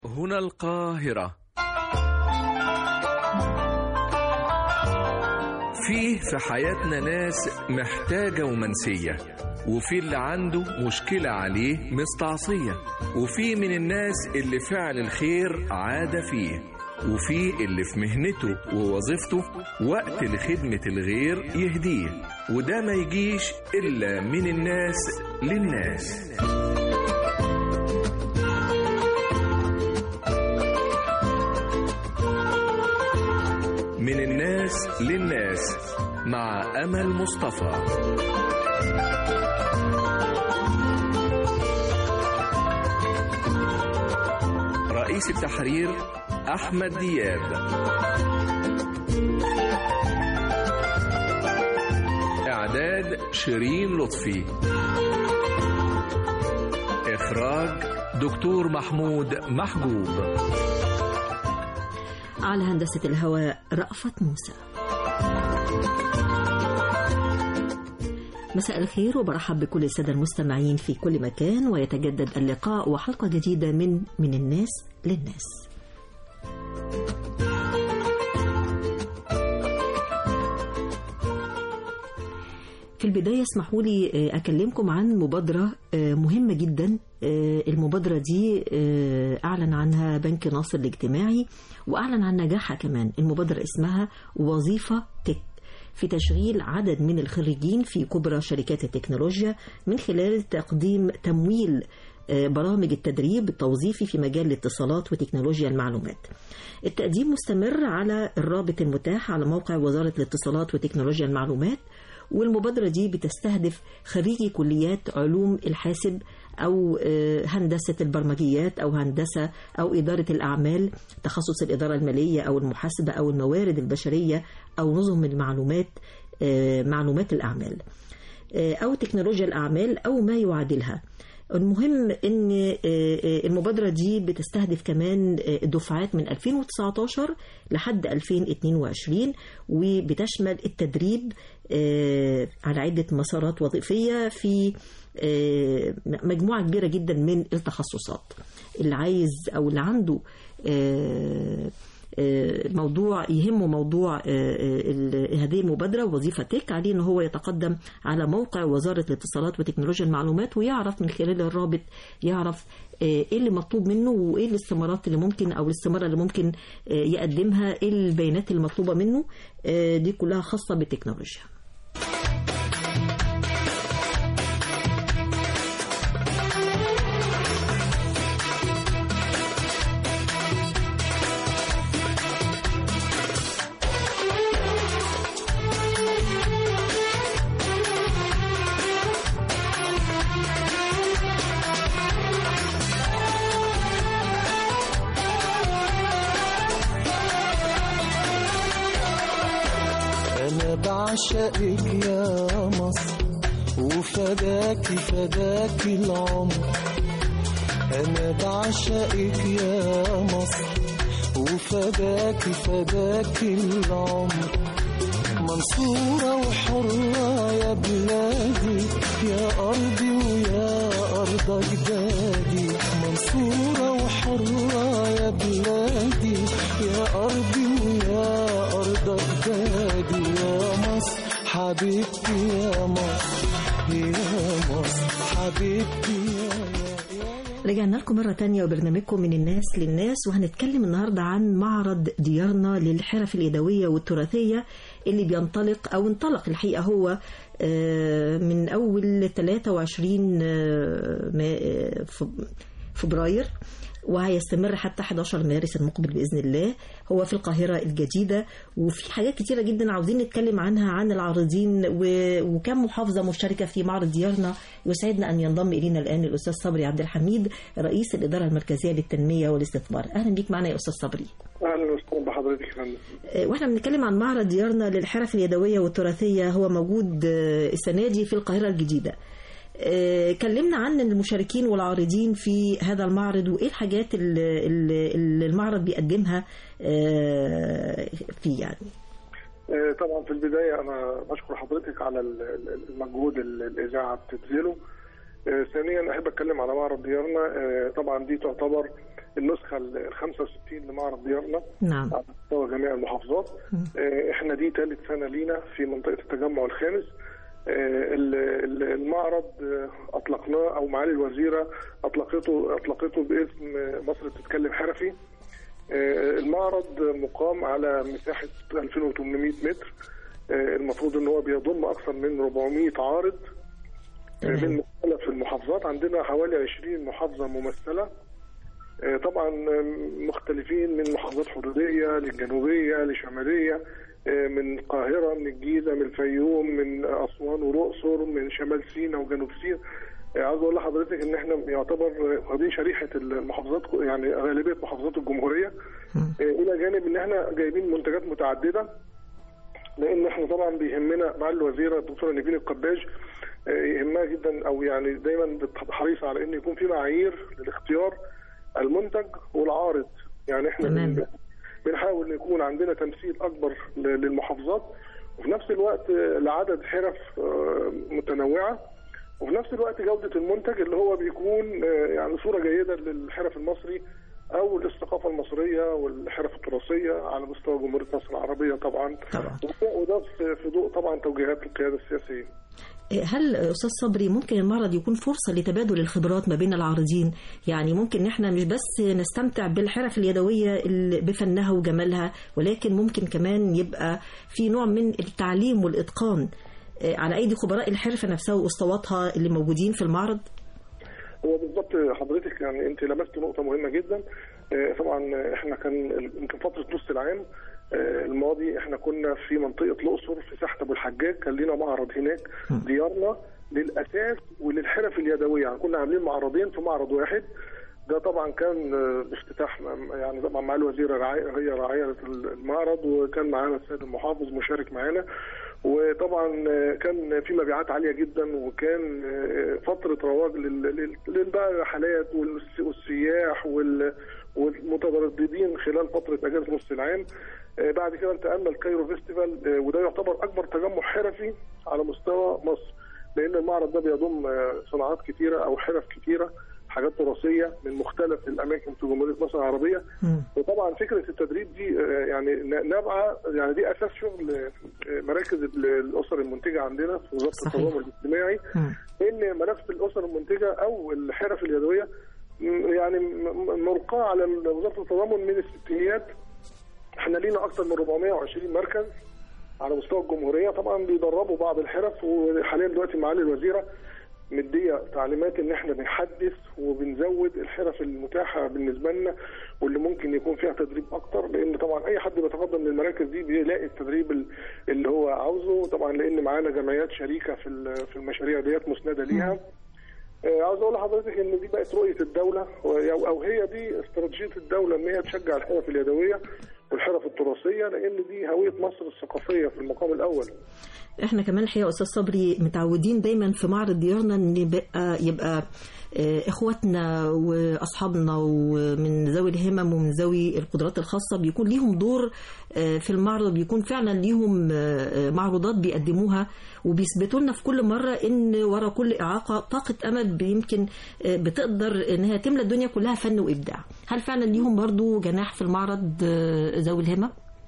هنا القاهرة فيه في حياتنا ناس محتاجة ومنسية وفي اللي عنده مشكلة عليه مستعصية وفي من الناس اللي فعل الخير عادة فيه وفي اللي في مهنته ووظيفته وقت لخدمة الغير يهديه وده ما يجيش إلا من الناس للناس من الناس للناس مع أمل مصطفى رئيس التحرير أحمد دياب إعداد شيرين لطفي إخراج دكتور محمود محجوب على هندسة الهواء رأفت موسى مساء الخير وبرحب بكل السادة المستمعين في كل مكان ويتجدد اللقاء وحلقة جديدة من من الناس للناس في البداية اسمحوا لي أكلمكم عن مبادرة مهمة جدا المبادرة دي أعلن عنها بنك ناصر الاجتماعي وأعلن عن نجاحها كمان المبادرة اسمها وظيفة تك في تشغيل عدد من الخريجين في كبرى شركات التكنولوجيا من خلال تقديم تمويل برامج التدريب التوظيفي في مجال الاتصالات وتكنولوجيا المعلومات التقديم مستمر على الرابط المتاح على موقع وزارة الاتصالات وتكنولوجيا المعلومات والمبادرة دي بتستهدف خريجي كليات علوم الحاسب أو هندسة البرمجيات أو هندسة أو إدارة الأعمال تخصص الإدارة المالية أو المحاسبة أو الموارد البشرية أو نظم المعلومات معلومات الأعمال أو تكنولوجيا الأعمال أو ما يعادلها المهم ان المبادرة دي بتستهدف كمان دفعات من 2019 لحد 2022 وبتشمل التدريب على عدة مسارات وظيفية في مجموعة كبيرة جدا من التخصصات اللي عايز أو اللي عنده موضوع يهمه موضوع هذه المبادرة وظيفة تك عليه ان هو يتقدم على موقع وزارة الاتصالات وتكنولوجيا المعلومات ويعرف من خلال الرابط يعرف ايه اللي مطلوب منه وايه الاستمارات اللي ممكن او الاستمارة اللي ممكن يقدمها ايه البيانات المطلوبة منه دي كلها خاصة بالتكنولوجيا بعشقك يا مصر وفداكي فداكي العمر أنا بعشقك يا مصر وفداكي فداكي العمر منصورة وحرة يا بلادي يا أرضي ويا أرض أجدادي منصورة وحرة يا بلادي يا أرضي ويا أرض أجدادي يا مصر حبيبتي يا مصر يا مصر حبيبتي يا رجعنا لكم مرة تانية وبرنامجكم من الناس للناس وهنتكلم النهاردة عن معرض ديارنا للحرف اليدوية والتراثية اللي بينطلق أو انطلق الحقيقة هو من أول 23 فبراير وهيستمر حتى 11 مارس المقبل بإذن الله هو في القاهرة الجديدة وفي حاجات كتيرة جدا عاوزين نتكلم عنها عن العارضين وكم محافظة مشتركة في معرض ديارنا يسعدنا أن ينضم إلينا الآن الأستاذ صبري عبد الحميد رئيس الإدارة المركزية للتنمية والاستثمار أهلا بيك معنا يا أستاذ صبري اهلا وسهلا بحضرتك يا فندم واحنا بنتكلم عن معرض ديارنا للحرف اليدويه والتراثيه هو موجود السنه دي في القاهره الجديده كلمنا عن المشاركين والعارضين في هذا المعرض وايه الحاجات اللي المعرض بيقدمها فيه يعني طبعا في البدايه انا بشكر حضرتك على المجهود اللي الاذاعه بتبذله ثانيا احب اتكلم على معرض ديارنا طبعا دي تعتبر النسخه ال 65 لمعرض ديارنا نعم على مستوى جميع المحافظات آه، احنا دي ثالث سنه لينا في منطقه التجمع الخامس آه، ال- ال- المعرض آه، اطلقناه او معالي الوزيره اطلقته اطلقته باسم آه، مصر تتكلم حرفي آه، المعرض مقام على مساحه 2800 متر آه، المفروض ان هو بيضم اكثر من 400 عارض آه، تمام. من مختلف المحافظات عندنا حوالي 20 محافظه ممثله آه، طبعا آم، مختلفين من محافظات حدوديه للجنوبيه لشماليه آه، من القاهره من الجيزه من الفيوم من اسوان والاقصر من شمال سيناء وجنوب سيناء آه، عاوز اقول لحضرتك ان احنا يعتبر آه، واخدين شريحه المحافظات يعني غالبيه محافظات الجمهوريه آه، الى جانب ان احنا جايبين منتجات متعدده لان احنا طبعا بيهمنا مع الوزيره الدكتوره نيفين القباج آه، يهمها جدا او يعني دايما بتبقى حريصه على ان يكون في معايير للاختيار المنتج والعارض يعني احنا تمام. بن- بنحاول ان يكون عندنا تمثيل اكبر ل- للمحافظات وفي نفس الوقت آه، لعدد حرف آه، متنوعه وفي نفس الوقت جوده المنتج اللي هو بيكون آه، يعني صوره جيده للحرف المصري او للثقافه المصريه والحرف التراثيه على مستوى جمهوريه مصر العربيه طبعا طبعا وده- وده في في ضوء طبعا توجيهات القياده السياسيه هل استاذ صبري ممكن المعرض يكون فرصه لتبادل الخبرات ما بين العارضين يعني ممكن ان احنا مش بس نستمتع بالحرف اليدويه اللي بفنها وجمالها ولكن ممكن كمان يبقى في نوع من التعليم والاتقان آه، على ايدي خبراء الحرفه نفسها واسطواتها اللي موجودين في المعرض هو بالظبط حضرتك يعني انت لمست نقطه مهمه جدا آه، طبعا احنا كان يمكن فتره نص العام آه، الماضي احنا كنا في منطقه الاقصر في ساحه ابو الحجاج كان لنا معرض هناك ديارنا للاساس وللحرف اليدويه يعني كنا عاملين معرضين في معرض واحد ده طبعا كان آه، بافتتاح م- يعني طبعا مع الوزيره رعاية هي راعيه المعرض وكان معانا السيد المحافظ مشارك معانا وطبعا آه، كان في مبيعات عاليه جدا وكان آه، فتره رواج لل- لل- لل- بقى الرحلات والس- والسياح وال- والمترددين خلال فتره اجازه نص العام آه، بعد كده انتقلنا الكايرو فيستيفال آه، وده يعتبر اكبر تجمع حرفي على مستوى مصر لان المعرض ده بيضم آه، صناعات كتيره او حرف كتيره حاجات تراثيه من مختلف الاماكن في جمهوريه مصر العربيه مم. وطبعا فكره التدريب دي آه، يعني ن- نابعه يعني دي اساس شغل آه، مراكز ال- الاسر المنتجه عندنا في وزاره صحيح. التضامن الاجتماعي مم. ان ملف الاسر المنتجه او الحرف اليدويه م- يعني م- م- ملقاه على ال- وزاره التضامن من الستينيات احنا لينا اكثر من 420 مركز على مستوى الجمهوريه طبعا بيدربوا بعض الحرف وحاليا دلوقتي معالي الوزيره مديه تعليمات ان احنا بنحدث وبنزود الحرف المتاحه بالنسبه لنا واللي ممكن يكون فيها تدريب اكتر لان طبعا اي حد بيتقدم للمراكز دي بيلاقي التدريب ال- اللي هو عاوزه طبعا لان معانا جمعيات شريكه في ال- في المشاريع ديت مسنده ليها آه، عاوز اقول لحضرتك ان دي بقت رؤيه الدوله و- او أو هي دي استراتيجيه الدوله ان هي تشجع الحرف اليدويه والحرف التراثيه لان دي هويه مصر الثقافيه في المقام الاول. احنا كمان الحقيقه استاذ صبري متعودين دايما في معرض ديارنا ان يبقى يبقى آه، اخواتنا واصحابنا ومن ذوي الهمم ومن ذوي القدرات الخاصه بيكون ليهم دور آه، في المعرض بيكون فعلا ليهم آه، آه، معروضات بيقدموها وبيثبتوا لنا في كل مره ان ورا كل اعاقه طاقه امل يمكن آه، بتقدر انها تملى الدنيا كلها فن وابداع هل فعلا ليهم برضو جناح في المعرض آه، ذوي الهمم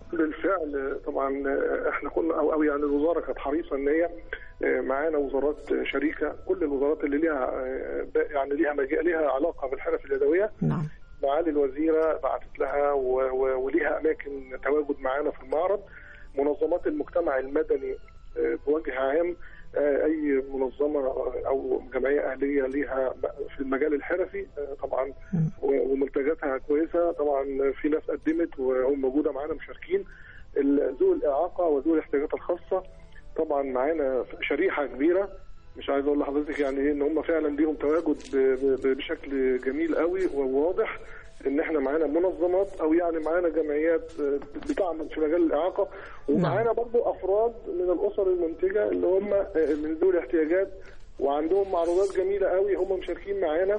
بالفعل طبعا احنا كنا او او يعني الوزاره كانت حريصه ان هي معانا وزارات شريكه كل الوزارات اللي ليها يعني ليها مجال ليها علاقه بالحرف اليدويه نعم معالي الوزيره بعثت لها و- و- وليها اماكن تواجد معانا في المعرض منظمات المجتمع المدني آه، بوجه عام آه، اي منظمه او جمعيه اهليه ليها في المجال الحرفي آه، طبعا و- ومنتجاتها كويسه طبعا في ناس قدمت وهم موجوده معانا مشاركين ال- ذوي الاعاقه وذوي الاحتياجات الخاصه طبعا معانا شريحه كبيره مش عايز اقول لحضرتك يعني ايه ان هم فعلا ليهم تواجد ب- ب- بشكل جميل قوي وواضح ان احنا معانا منظمات او يعني معانا جمعيات آه، بتعمل في مجال الاعاقه ومعانا برضو افراد من الاسر المنتجه اللي هم آه، من ذوي الاحتياجات وعندهم معروضات جميله قوي هم مشاركين معانا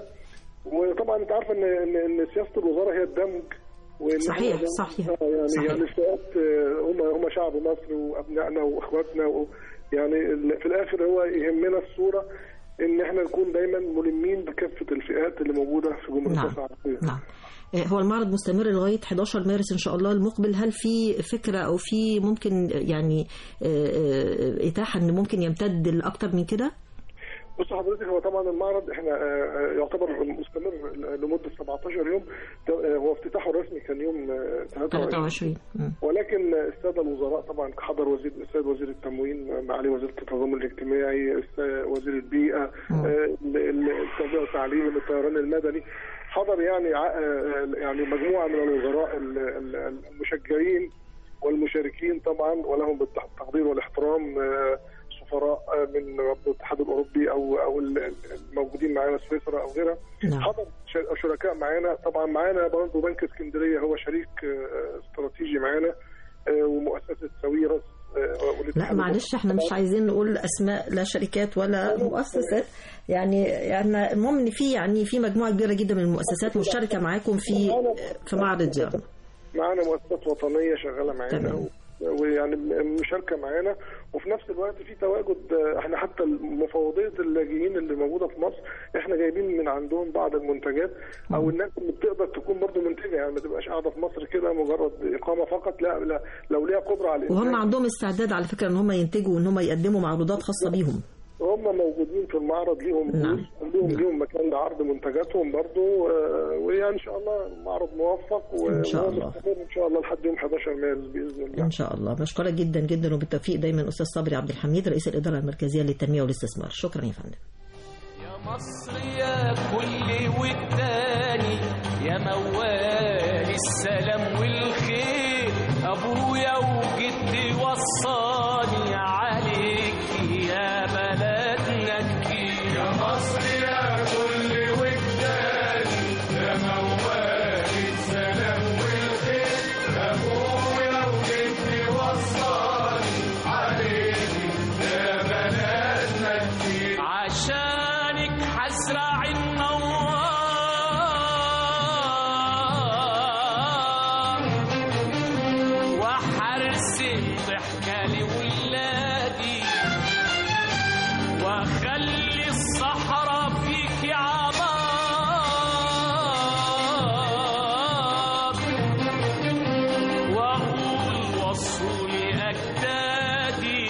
وطبعا انت عارفه ان ان إن سياسه الوزاره هي الدمج وإن صحيح، إحنا- صحيح، آه، يعني صحيح. يعني الفئات آه، هم هم شعب مصر وابنائنا واخواتنا و يعني ال- في الاخر هو يهمنا الصوره ان احنا نكون دايما ملمين بكافه الفئات اللي موجوده في جمهوريه نعم. مصر العربيه. نعم آه، هو المعرض مستمر لغايه 11 مارس ان شاء الله المقبل هل في فكره او في ممكن يعني آه، آه، اتاحه ان ممكن يمتد لاكتر من كده؟ بص حضرتك هو طبعا المعرض احنا آه، آه، يعتبر مستمر لمده 17 يوم آه، هو افتتاحه الرسمي كان يوم آه، 23 23 مم. ولكن الساده الوزراء طبعا حضر وزير السيد وزير التموين معالي وزير التضامن الاجتماعي الس- وزير البيئه مم. آه، ال- ال- التربيه والتعليم الطيران المدني حضر يعني ع- آه، يعني مجموعه من الوزراء ال- ال- المشجعين والمشاركين طبعا ولهم بالتقدير والاحترام آه، سفراء آه، من الاتحاد الاوروبي او او ال- الموجودين معانا سويسرا او غيرها نعم حضر ش- شركاء معانا طبعا معانا برضه بنك اسكندريه هو شريك آه، استراتيجي معانا آه، ومؤسسه ساويرس آه، لا والاتحاد معلش احنا مش عايزين نقول اسماء لا شركات ولا مؤسسات يعني يعني المهم ان في يعني في مجموعه كبيره جدا من المؤسسات مشتركه معاكم في في معرض زيارة معانا مؤسسات وطنيه شغاله معانا تمام. و- ويعني مشاركه معانا وفي نفس الوقت في تواجد آه، احنا حتى مفوضيه اللاجئين اللي موجوده في مصر احنا جايبين من عندهم بعض المنتجات او الناس اللي بتقدر تكون برضه منتجه يعني ما تبقاش قاعده في مصر كده مجرد اقامه فقط لا لا لو ليها قدره على الإنتاج. وهم عندهم استعداد على فكره ان هم ينتجوا وان هم يقدموا معروضات خاصه بيهم هم موجودين في المعرض ليهم نعم. بوث، ليهم ليهم مكان لعرض منتجاتهم برضو آه، ويعني ان شاء الله معرض موفق و- إن شاء وهو الله. مستمر ان شاء الله لحد يوم 11 مارس باذن الله ان شاء الله بشكرك جدا جدا وبالتوفيق دايما استاذ صبري عبد الحميد رئيس الاداره المركزيه للتنميه والاستثمار شكرا يا فندم يا مصر يا كل والتاني يا موال السلام والخير ابويا وجدي وصاني عليك يا بلدنا كتير يا مصر يا كل والتاني يا موال السلام والخير ابويا وجدي وصاني عليك يا بلدنا كتير عشانك حزرع النوار وحرسم ضحكة لولادي واخلي الصحراء فيك عبار واقول وصوا لاجدادي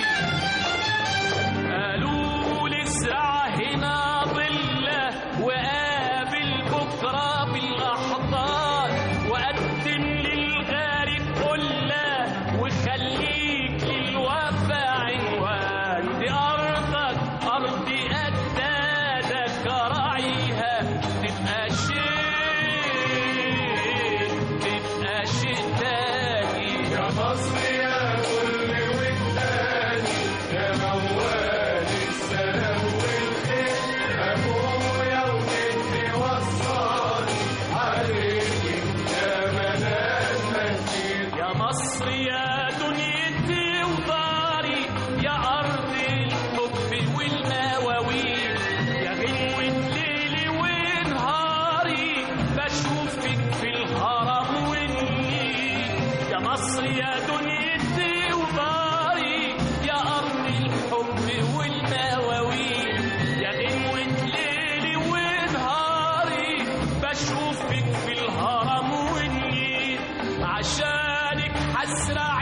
قالوا لي ازرع هنا ضله وقابل بكره بالاحضان وقدم للغارب قله وخليك للوفا عنوان دي ارضك ارض اجدادك راعيها تبقى شيء تبقى شيء تاني يا مصر يا كل والتاني يا موال السلام والخير ابويا وجدي وصاني عليك يا بلدنا كتير يا مصر يا دنيتي وداري يا ارض الحب والمواويل يا غنوة ليلي ونهاري بشوفك في الهرم والنيل يا مصر يا دنيتي وداري يا أرض الحب والمواويل يا غنوة ليلي ونهاري بشوفك في الهرم والنيل عشانك حزرع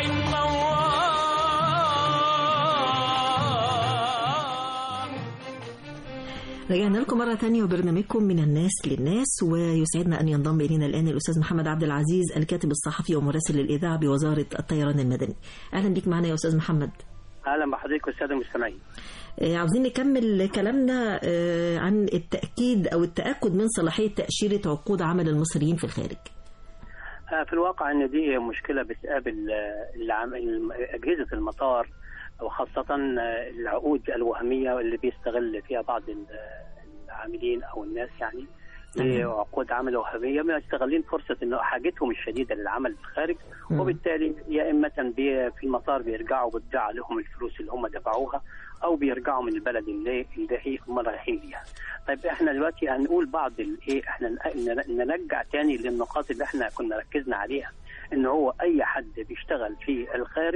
النوار رجعنا لكم مرة تانية وبرنامجكم من الناس للناس ويسعدنا أن ينضم إلينا الآن الأستاذ محمد عبد العزيز الكاتب الصحفي ومراسل الإذاعة بوزارة الطيران المدني أهلا بك معنا يا أستاذ محمد اهلا بحضرتك والساده المستمعين آه، عاوزين نكمل كلامنا آه، عن التأكيد أو التأكد من صلاحية تأشيرة عقود عمل المصريين في الخارج آه، في الواقع ان دي مشكله بتقابل آه، العم- الم- اجهزه المطار وخاصه آه، العقود الوهميه اللي بيستغل فيها بعض ال- العاملين او الناس يعني تمام. عقود عمل وهميه مستغلين فرصه انه حاجتهم الشديده للعمل في الخارج مم. وبالتالي يا اما بي في المطار بيرجعوا بتضيع عليهم الفلوس اللي هم دفعوها او بيرجعوا من البلد اللي اللي هي هم رايحين ليها. طيب احنا دلوقتي هنقول بعض الايه احنا ن- نرجع تاني للنقاط اللي احنا كنا ركزنا عليها ان هو اي حد بيشتغل في الخارج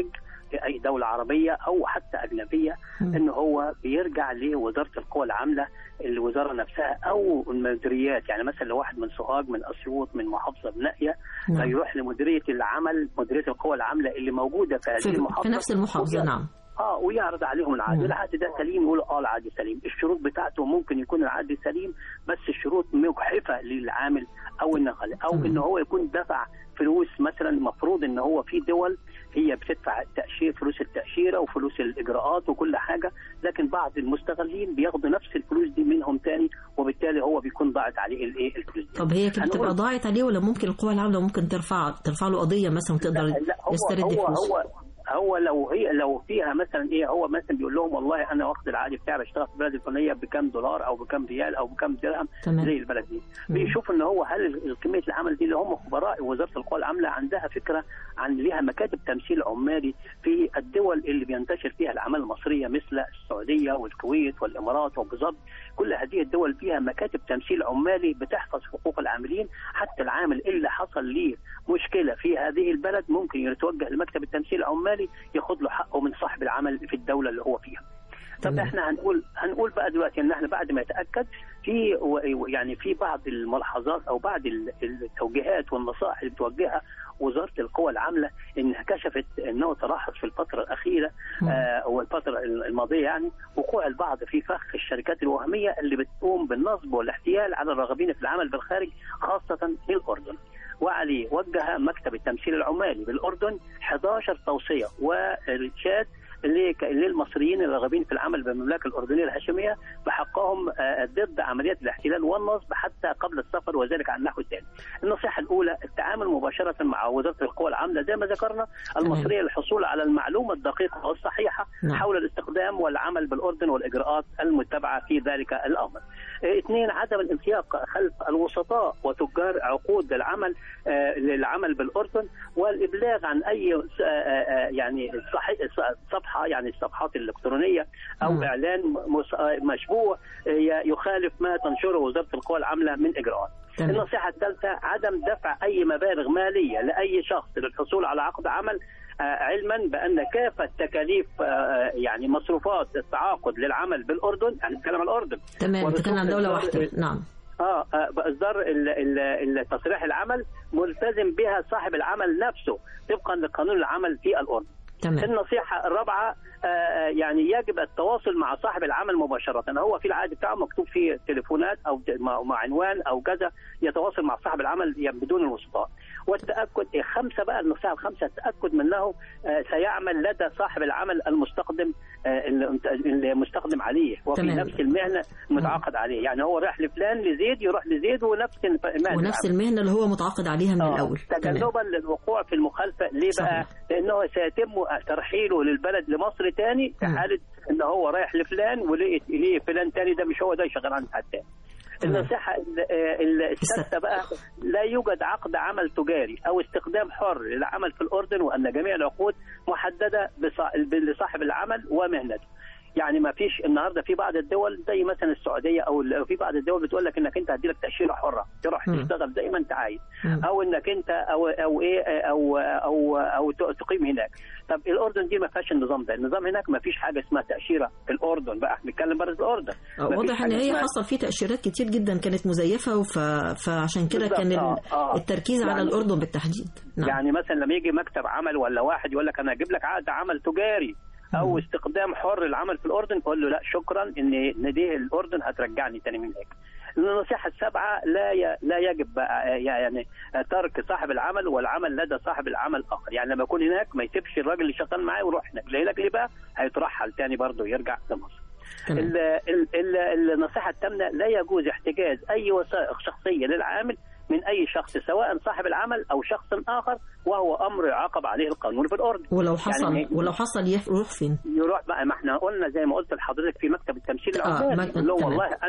في اي دوله عربيه او حتى اجنبيه مم. ان هو بيرجع لوزاره القوى العامله الوزاره نفسها او المديريات يعني مثلا لو واحد من سوهاج من اسيوط من محافظه بنائيه نعم. فيروح لمديريه العمل مديريه القوى العامله اللي موجوده في هذه في, المحافظه في نفس المحافظة ويعرض- نعم اه ويعرض عليهم العقد مم. العقد ده سليم يقول اه العقد سليم الشروط بتاعته ممكن يكون العقد سليم بس الشروط مجحفه للعامل او انه او تمام. ان هو يكون دفع فلوس مثلا المفروض ان هو في دول هي بتدفع التاشير فلوس التاشيره وفلوس الاجراءات وكل حاجه لكن بعض المستغلين بياخدوا نفس الفلوس دي منهم تاني وبالتالي هو بيكون ضاعت عليه الايه الفلوس دي طب هي كده هنقول- بتبقى ضاعت عليه ولا ممكن القوى العاملة ممكن ترفع ترفع له قضية مثلا وتقدر لا هو يسترد هو فلوسه هو هو لو هي لو فيها مثلا ايه هو مثلا بيقول لهم والله انا واخد العقد بتاعي بشتغل في البلد الفلانيه بكام دولار او بكام ريال او بكام درهم تمام. زي البلد دي مم. بيشوف ان هو هل ال- كميه العمل دي اللي هم خبراء وزاره القوى العامله عندها فكره عن ليها مكاتب تمثيل عمالي في الدول اللي بينتشر فيها الاعمال المصريه مثل السعوديه والكويت والامارات وابو ظبي كل هذه الدول فيها مكاتب تمثيل عمالي بتحفظ حقوق العاملين حتى العامل اللي حصل ليه مشكله في هذه البلد ممكن يتوجه لمكتب التمثيل العمالي ياخد له حقه من صاحب العمل في الدوله اللي هو فيها. طب تمام. احنا هنقول هنقول بقى دلوقتي ان احنا بعد ما يتاكد في و- يعني في بعض الملاحظات او بعض ال- التوجيهات والنصائح اللي بتوجهها وزاره القوى العامله انها كشفت انه تلاحظ في الفتره الاخيره مم. آه والفتره الماضيه يعني وقوع البعض في فخ الشركات الوهميه اللي بتقوم بالنصب والاحتيال على الراغبين في العمل بالخارج خاصه في الاردن. وعليه وجه مكتب التمثيل العمالي بالاردن 11 توصيه وارشاد لك- للمصريين الراغبين في العمل بالمملكه الاردنيه الهاشميه بحقهم آه، ضد عمليات الاحتلال والنصب حتى قبل السفر وذلك على النحو التالي. النصيحه الاولى التعامل مباشره مع وزاره القوى العامله زي ما ذكرنا المصريه للحصول على المعلومه الدقيقه والصحيحه نعم. حول الاستخدام والعمل بالاردن والاجراءات المتبعه في ذلك الامر. آه، اثنين عدم الانسياق خلف الوسطاء وتجار عقود العمل آه، للعمل بالاردن والابلاغ عن اي س- آه، آه، يعني صحي- ص- صفحه يعني الصفحات الالكترونيه او مم. اعلان مس- آه، مشبوه آه، يخالف ما تنشره وزاره القوى العامله من اجراءات. تمام. النصيحه الثالثه عدم دفع اي مبالغ ماليه لاي شخص للحصول على عقد عمل آه، علما بان كافه تكاليف آه، يعني مصروفات التعاقد للعمل بالاردن يعني نتكلم عن الاردن تمام بتتكلم عن دولة واحدة نعم اه آه، باصدار ال- ال- ال- تصريح العمل ملتزم بها صاحب العمل نفسه طبقا لقانون العمل في الاردن. تمام النصيحه الرابعه آه، آه، يعني يجب التواصل مع صاحب العمل مباشره هو في العقد بتاعه مكتوب فيه تليفونات او ت- مع مع عنوان او كذا يتواصل مع صاحب العمل يعني بدون الوسطاء والتاكد إيه، خمسه بقى النصيحه الخامسه التاكد من انه آه، سيعمل لدى صاحب العمل المستخدم آه، اللي المستخدم عليه وفي تمام. نفس المهنه المتعاقد عليه يعني هو رايح لفلان لزيد يروح لزيد ونفس المهنه ونفس العمل. المهنة اللي هو متعاقد عليها من آه، الأول تمام تجنبا للوقوع في المخالفه ليه بقى؟ صحيح. لانه سيتم ترحيله للبلد لمصر تاني في مم. حاله ان هو رايح لفلان ولقيت ليه فلان تاني ده مش هو ده شغال عند حد تاني. تمام. النصيحه ال- آه، ال- السادسه السادسة. بقى لا يوجد عقد عمل تجاري او استخدام حر للعمل في الاردن وان جميع العقود محدده بصا- لصاحب العمل ومهنته. يعني ما فيش النهارده في بعض الدول زي مثلا السعوديه او ال- في بعض الدول بتقول لك انك انت هدي لك تاشيره حره تروح مم. تشتغل زي ما انت عايز مم. او انك انت او او ايه او او او ت- تقيم هناك طب الاردن دي ما فيهاش النظام ده النظام هناك ما فيش حاجه اسمها تاشيره في الاردن بقى بنتكلم بره الاردن ما فيش واضح ان حاجة هي اسمها- حصل فيه تأشيرات كتير جدا كانت مزيفة وف... فعشان كده بالظبط، كان ال- آه، آه. التركيز على يعني- الأردن بالتحديد نعم يعني مثلا لما يجي مكتب عمل ولا واحد يقول لك انا هجيب لك عقد عمل تجاري او مم. استخدام حر للعمل في الاردن قول له لا شكرا ان ان دي الاردن هترجعني تاني من هناك النصيحة السابعة لا ي... لا يجب بقى يعني ترك صاحب العمل والعمل لدى صاحب العمل الآخر، يعني لما يكون هناك ما يسيبش الراجل اللي شغال معاه ويروح هناك، ليه لك ليه بقى؟ هيترحل تاني برضه يرجع لمصر. تمام ال- ال- ال- النصيحة الثامنة لا يجوز احتجاز أي وثائق شخصية للعامل من أي شخص سواء صاحب العمل أو شخص آخر وهو أمر يعاقب عليه القانون في الأردن. ولو حصل يعني- ولو حصل يف- يروح فين؟ يروح بقى ما احنا قلنا زي ما قلت لحضرتك في مكتب التمثيل آه، العمالي مكتب- يقول له تمام. والله انا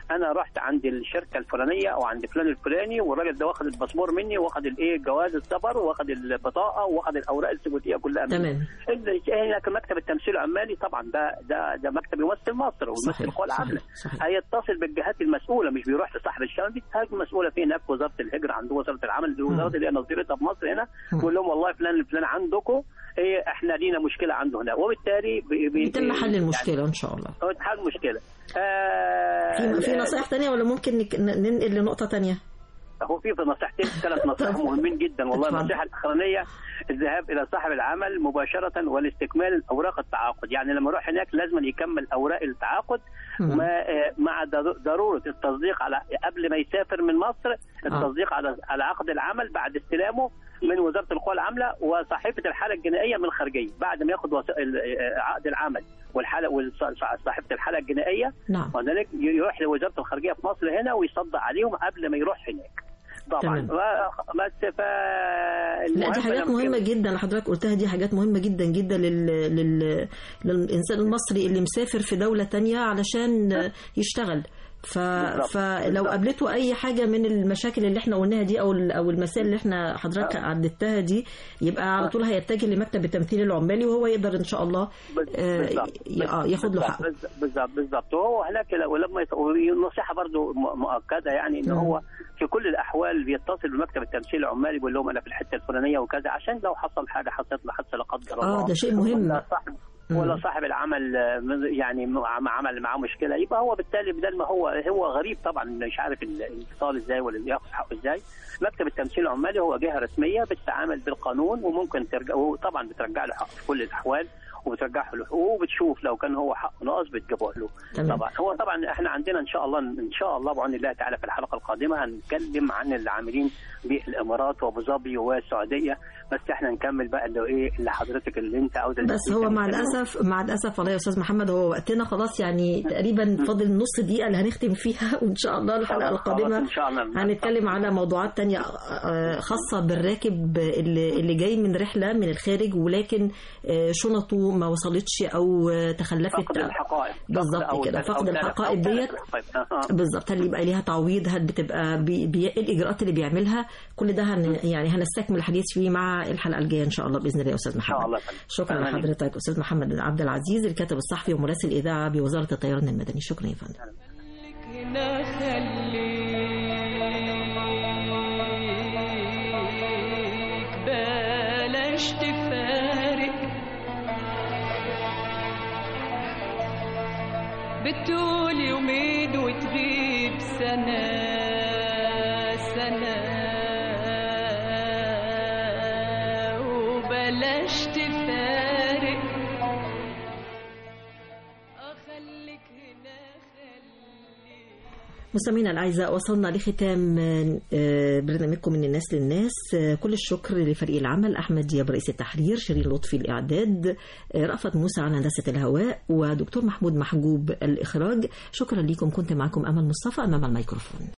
انا رحت عند الشركه الفلانيه او عند فلان الفلاني والراجل ده واخد الباسبور مني واخد الايه جواز السفر واخد البطاقه واخد الاوراق الثبوتيه كلها مني. تمام اللي هناك مكتب التمثيل العمالي طبعا ده ده ده مكتب يمثل مصر ويمثل صحيح القوى العامله صحيح صحيح هيتصل بالجهات المسؤوله مش بيروح لصاحب الشغل دي الجهات المسؤوله في هناك وزاره الهجره عنده وزاره العمل دي وزاره اللي هي نظيرتها في مصر هنا مم. يقول لهم والله فلان الفلان عندكم إيه احنا لينا مشكله عنده هنا وبالتالي بي- بي- يتم حل المشكله ان شاء الله يعني حل المشكله آه في في نصائح تانية ولا ممكن نك- ن- ننقل لنقطه تانية هو في في نصيحتين ثلاث نصائح مهمين جدا والله اتفضل. النصيحه الاخرانيه الذهاب الى صاحب العمل مباشره والاستكمال اوراق التعاقد يعني لما يروح هناك لازم يكمل اوراق التعاقد مم. ما آه، مع ضر- ضروره التصديق على قبل ما يسافر من مصر التصديق على على عقد العمل بعد استلامه من وزاره القوى العامله وصحيفه الحاله الجنائيه من الخارجيه بعد ما ياخد وس- ال- آه، عقد العمل والحاله وصحيفه الحاله الجنائيه نعم وذلك يروح لوزاره الخارجيه في مصر هنا ويصدق عليهم قبل ما يروح هناك طبعا تمام. و- بس ف لا دي حاجات مهمة جدا اللي حضرتك قلتها دي حاجات مهمة جدا جدا لل... لل... للإنسان المصري اللي مسافر في دولة تانية علشان يشتغل ف... بالظبط. فلو بالظبط. قابلته أي حاجة من المشاكل اللي احنا قلناها دي أو ال- أو المسائل اللي احنا حضرتك عدتها دي يبقى على طول هيتجه لمكتب التمثيل العمالي وهو يقدر إن شاء الله آه، بالظبط. ي- آه، ياخد له بالظبط. حقه بالظبط بالظبط وهو هناك لو- ولما يت... نصيحه برضو م- مؤكده يعني ان نعم. هو في كل الاحوال بيتصل بمكتب التمثيل العمالي بيقول لهم انا في الحته الفلانيه وكذا عشان لو حصل حاجه حصلت له حادثه لا قدر الله اه ده شيء مهم ولا صاحب ولا صاحب العمل آه، من- يعني مع مع عمل معاه مشكله يبقى هو بالتالي بدل ما هو هو غريب طبعا مش عارف ال- الاتصال ازاي ولا ياخد حقه ازاي مكتب التمثيل العمالي هو جهه رسميه بتتعامل بالقانون وممكن ترجع وطبعا بترجع له حقه في كل الاحوال وبترجع له حقوقه وبتشوف لو كان هو حقه ناقص بتجيبه له تمام. طبعا هو طبعا احنا عندنا ان شاء الله ان شاء الله بعون الله تعالى في الحلقه القادمه هنتكلم عن العاملين بالامارات وابو ظبي والسعوديه بس احنا نكمل بقى اللي ايه اللي حضرتك اللي انت عاوز بس هو مع الاسف مع الاسف والله يا استاذ محمد هو وقتنا خلاص يعني تقريبا فاضل نص دقيقه اللي هنختم فيها وان شاء الله الحلقه خلاص- خلاص القادمه ان شاء الله هنتكلم على موضوعات تانية آه، خاصة بالراكب اللي اللي جاي من رحلة من الخارج ولكن آه، شنطه ما وصلتش أو آه، تخلفت فقد الحقائق بالظبط فقد أو كده، تلف- فقد أو تلف- الحقائق أو تلف ديت. الحقائق. آه، آه. بالظبط هل يبقى ليها تعويض هل بتبقى بي بي الإجراءات اللي بيعملها كل ده هن يعني هنستكمل الحديث فيه مع الحلقة الجاية إن شاء الله بإذن الله يا أستاذ ان شاء محمد الله يا فندم. شكرا أهلاً بك. لحضرتك أستاذ محمد عبد العزيز الكاتب الصحفي ومراسل الإذاعة بوزارة الطيران المدني شكرا يا فندم هنا خليك بلاش تفارق بتقول يومين وتغيب سنة سنة وبلاش تفارق أخليك هنا خليك مستمعينا الاعزاء وصلنا لختام آه، برنامجكم من الناس للناس آه، كل الشكر لفريق العمل احمد دياب رئيس التحرير شيرين لطفي الاعداد آه، رأفت موسى على هندسه الهواء ودكتور محمود محجوب الاخراج شكرا لكم كنت معكم امل مصطفى امام الميكروفون